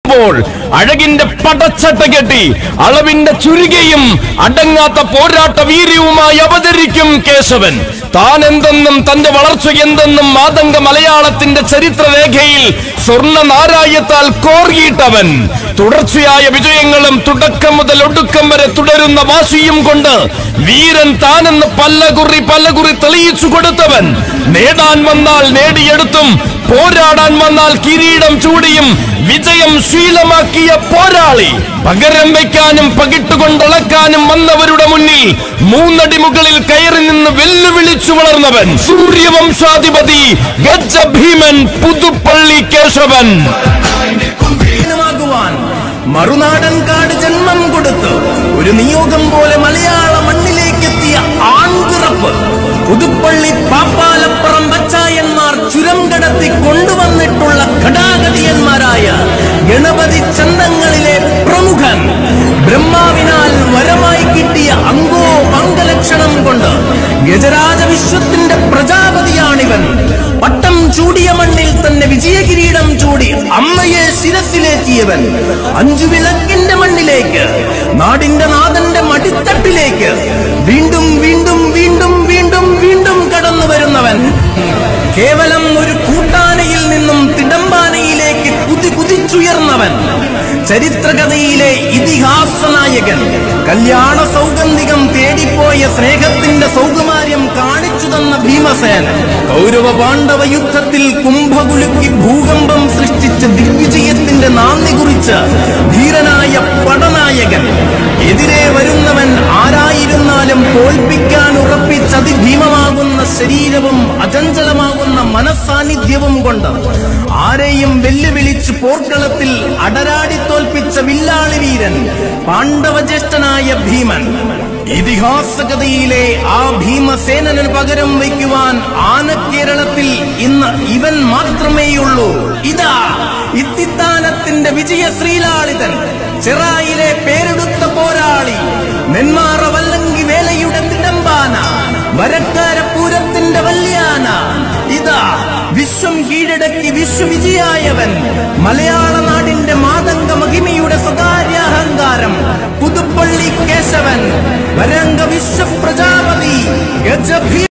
അപ്പോൾ അഴകിന്റെ പടച്ചട്ട കെട്ടി അളവിന്റെ ചുരുകയും അടങ്ങാത്ത പോരാട്ട വീര്യവുമായി അവതരിക്കും കേശവൻ താൻ എന്തെന്നും തന്റെ വളർച്ച എന്തെന്നും മാതംഗ മലയാളത്തിന്റെ ചരിത്രരേഖയിൽ സ്വർണ്ണ നാരായത്താൽ കോർകിയിട്ടവൻ തുടർച്ചയായ വിജയങ്ങളും തുടക്കം മുതൽ ഒടുക്കം വരെ തുടരുന്ന വാശിയും കൊണ്ട് വീരൻ താനെന്ന് പല്ലകുറി പല്ലകുറി തെളിയിച്ചു കൊടുത്തവൻ നേടാൻ വന്നാൽ നേടിയെടുത്തും പോരാടാൻ വന്നാൽ കിരീടം ചൂടിയും വിജയം ശീലമാക്കിയ പോരാളി പകരം വയ്ക്കാനും പകിട്ടുകൊണ്ടളക്കാനും വന്നവരുടെ മുന്നിൽ മൂന്നടി മുകളിൽ കയറി നിന്ന് വെല്ലുവിളിച്ചു വളർന്നവൻ സൂര്യവംശാധിപതി ഗജഭീമൻ പുതുപ്പള്ളി കേശവൻ ാകുവാൻ മറുനാടൻ കാട് ജന്മം കൊടുത്ത് ഒരു നിയോഗം പോലെ മലയാള മണ്ണിലേക്ക് എത്തിയ ആൺപിറപ്പ് പുതുപ്പള്ളി പാപ്പാലപ്പുറം പച്ചായന്മാർ ചുരം കടത്തി കൊണ്ടുവന്നിട്ടുള്ള ഘടാഗതിയന്മാരായ ഗണപതി ചന്തങ്ങളിലെ പ്രമുഖൻ ബ്രഹ്മാവിനാൽ വരമായി കിട്ടിയ അങ്കോ പങ്കലക്ഷണം കൊണ്ട് ഗജരാജ വിശ്വത്തിന്റെ പ്രജാപതിയാണിവൻ പട്ടം ചൂടിയ മണ്ണിൽ തന്നെ വിജയകിരീടം ചൂടി അമ്മയെ ശിരസിലേറ്റിയവൻ അഞ്ചു വിളക്കിന്റെ മണ്ണിലേക്ക് നാടിന്റെ നാഥന്റെ മടിത്തട്ടിലേക്ക് വീണ്ടും വീണ്ടും വീണ്ടും വീണ്ടും വീണ്ടും കടന്നു വരുന്നവൻ കേവലം ഒരു കൂട്ടാനയിൽ നിന്നും തിടമ്പാനയിലേക്ക് കുതി കുതിച്ചുയർന്നവൻ ചരിത്രകഥയിലെ ഇതിഹാസ നായകൻ കല്യാണ സൗഗന്ധികം തേടിപ്പോയ സ്നേഹത്തിന്റെ സൗകുമാര്യം കാണിച്ചു തന്ന ഭീമസേനൻ കൗരവ പാണ്ഡവ യുദ്ധത്തിൽ കുംഭകുലുക്കി ഭൂകമ്പം സൃഷ്ടിച്ച ദിഗ്വിജയത്തിന്റെ നാന്ദി കുറിച്ച് ധീരനായ പടനായകൻ എതിരെ വരുന്നവൻ ആരായിരുന്നാലും തോൽപ്പിക്കാൻ ഉറപ്പിച്ച അതിഭീമമാകുന്ന ശരീരവും അചഞ്ചലമാകുന്ന മനസ്സാന്നിധ്യവും കൊണ്ട് ആരെയും വെല്ലുവിളിച്ച് പോർക്കളത്തിൽ അടരാടി തോൽപ്പിച്ച വില്ലാളി വീരൻ പാണ്ഡവജ്യേഷ്ഠനായ ഭീമൻ ഇതിഹാസകഥയിലെ ആ ഭീമസേനന് പകരം വയ്ക്കുവാൻ ആനക്കേരളത്തിൽ ഇന്ന് ഇവൻ മാത്രമേയുള്ളൂ ഇതാ ഇത്തിത്താനത്തിന്റെ വിജയ ശ്രീലാളിതൻ ചെറായിലെ പേരെടുത്ത പോരാളി നെന്മാറ വല്ലങ്കി വേലയുടെ തിടമ്പാന വരക്കാര പൂരത്തിന്റെ വല്യാന ഇതാ വിശ്വം കീഴടക്കി വിശ്വവിജയായവൻ മലയാള നാടിന്റെ മാതംഗ മഹിമയുടെ സ്വകാര്യാഹങ്കാരം പുതുപ്പള്ളി കേശവൻ വരംഗ വിശ്വപ്രജാപതി ഗജഭീ